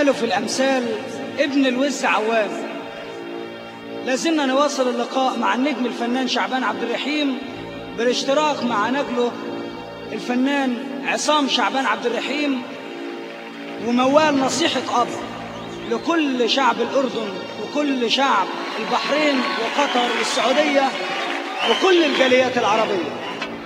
قالوا في الأمثال ابن الوز عوام لازلنا نواصل اللقاء مع النجم الفنان شعبان عبد الرحيم بالاشتراك مع نجله الفنان عصام شعبان عبد الرحيم وموال نصيحة أب لكل شعب الأردن وكل شعب البحرين وقطر والسعودية وكل الجاليات العربية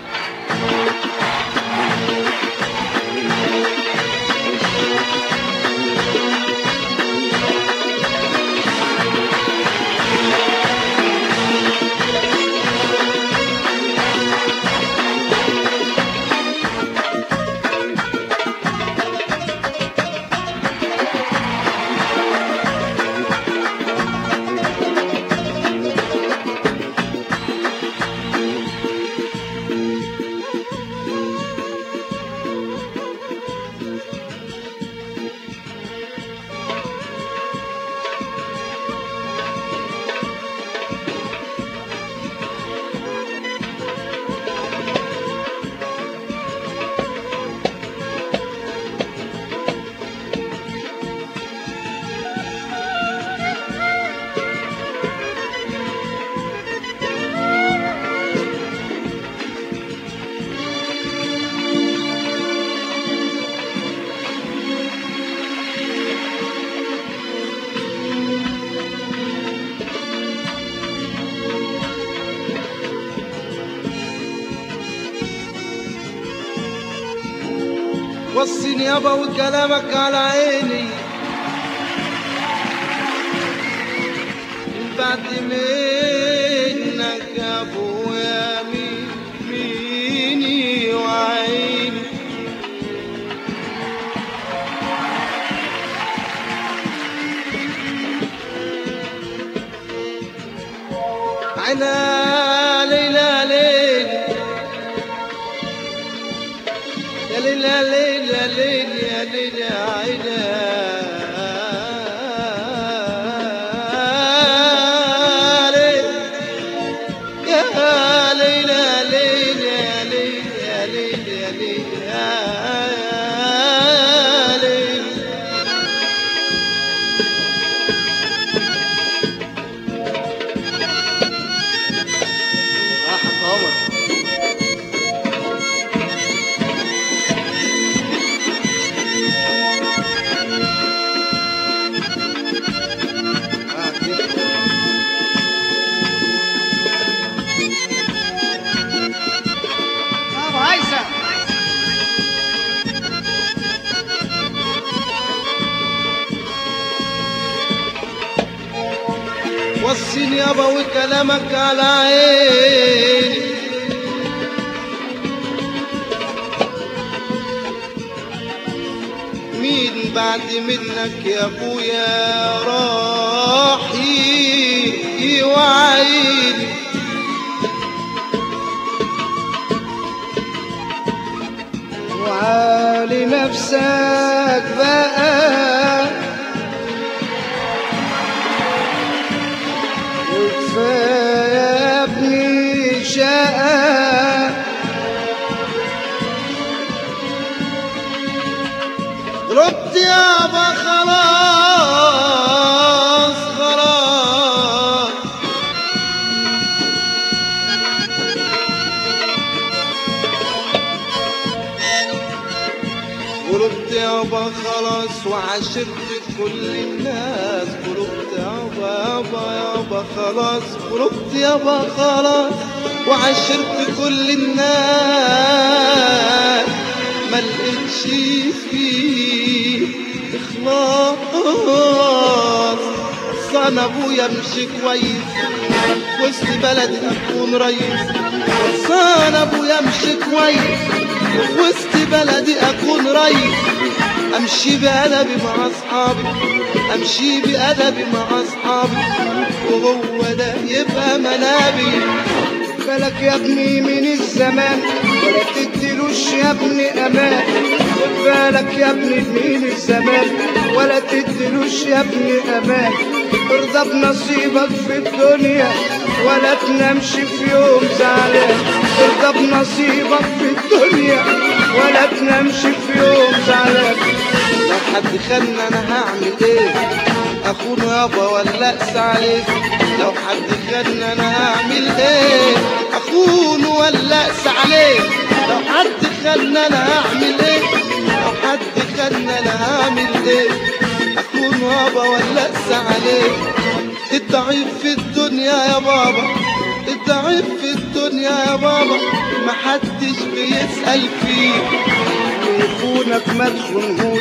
وصيني يابا وكلامك على عيني من بعد منك يا ابويا مين ميني وعيني عينا ليلى ليلى يا ليل يا ليل يا ليل يا ليل يا عينا يا ليل يا ليل يا ليل يا ليل يا ليل يا ليل يا حق عمر أبو هيثم وصيني يابا وكلامك على عيني مين بعد منك يا ابويا راح يوعيني وعالي نفسك بقى وكفاية يا ابني شقى ربت يابا خلاص خلاص قلبت يابا خلاص وعشرت كل الناس قلبت يابا يابا يابا خلاص قلبت يابا خلاص وعشرت كل الناس ما لقيتش فيه اخلاص صان ابويا امشي كويس وسط بلدي اكون ريس صان ابويا امشي كويس وسط بلدي اكون ريس امشي بادبي مع اصحابي امشي بادبي مع اصحابي وهو ده يبقى منابي بالك يا ابني من الزمان ولا تديلوش يا ابني امان خد بالك يا ابني من الزمان ولا تديلوش يا ابني امان ارضى بنصيبك في الدنيا ولا تنامش في يوم زعلان ارضى بنصيبك في الدنيا ولا تنامش في يوم زعلان لا حد خلنا انا هعمل ايه اخونه يابا ولا اقسى عليه لو حد خلنا انا هعمل ايه اخونه ولا اقسى عليه لو حد خلنا انا هعمل ايه لو حد خلنا انا هعمل ايه اخونه يابا ولا اقسى عليه الضعيف في الدنيا يا بابا الضعيف في الدنيا يا بابا محدش بيسأل فيه يخونك ما تخونهوش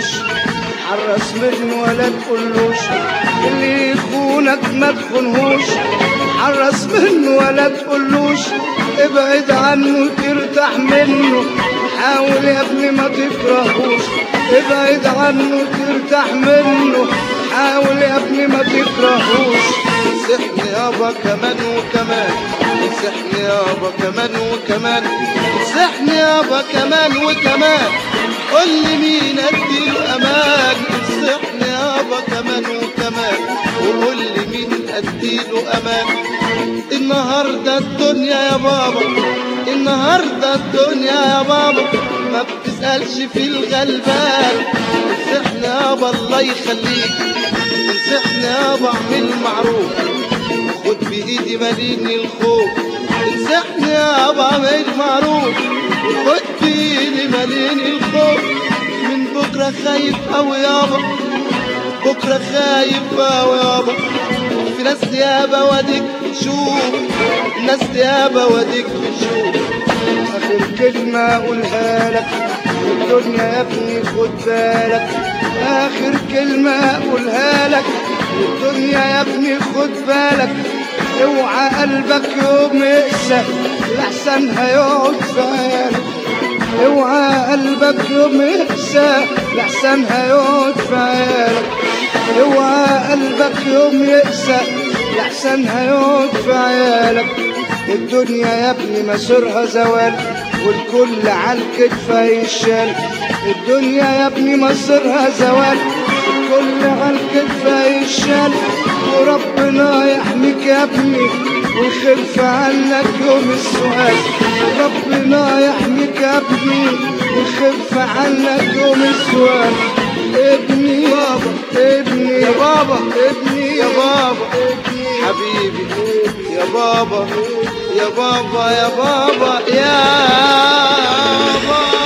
حرص منه ولا تقولوش اللي يخونك ما تخونهوش حرص منه ولا تقولوش ابعد عنه ترتاح منه حاول يا ابني ما تكرهوش ابعد عنه ترتاح منه حاول يا ابني ما تكرهوش سحني يابا كمان وكمان سحني يابا كمان وكمان سحني يابا كمان وكمان قول لي مين اديله امان سحني يابا كمان وكمان وقول لي مين اديله امان النهارده الدنيا يا بابا النهارده الدنيا يا بابا ما بتسألش في الغلبان سحني يابا الله يخليك انصحني يابا اعمل معروف خد بايدي ماليني الخوف انصحني يابا اعمل معروف خد بايدي ماليني الخوف من بكره خايف اوي يابا بكره خايف اوي يابا في ناس يابا واديك بتشوف ناس يابا واديك بتشوف آخر كلمة أقولها لك الدنيا يا ابني خد بالك آخر كلمة أقولها لك الدنيا يا ابني خد بالك اوعى قلبك يوم يقسى لحسن هيقعد في عيالك اوعى قلبك يوم يقسى لحسن هيقعد في عيالك اوعى قلبك يوم يقسى لحسن هيقعد في عيالك الدنيا يا ابني مسيرها زوال والكل على الكتف هيشال الدنيا يا ابني مصيرها زوال الكل على الكتف هيشال وربنا يحميك يا ابني ويخف عنك يوم السؤال ربنا يحميك يا ابني ويخف عنك يوم السؤال ابني بابا ابني يا بابا ابني يا بابا ابني حبيبي يا بابا يا بابا يا بابا يا بابا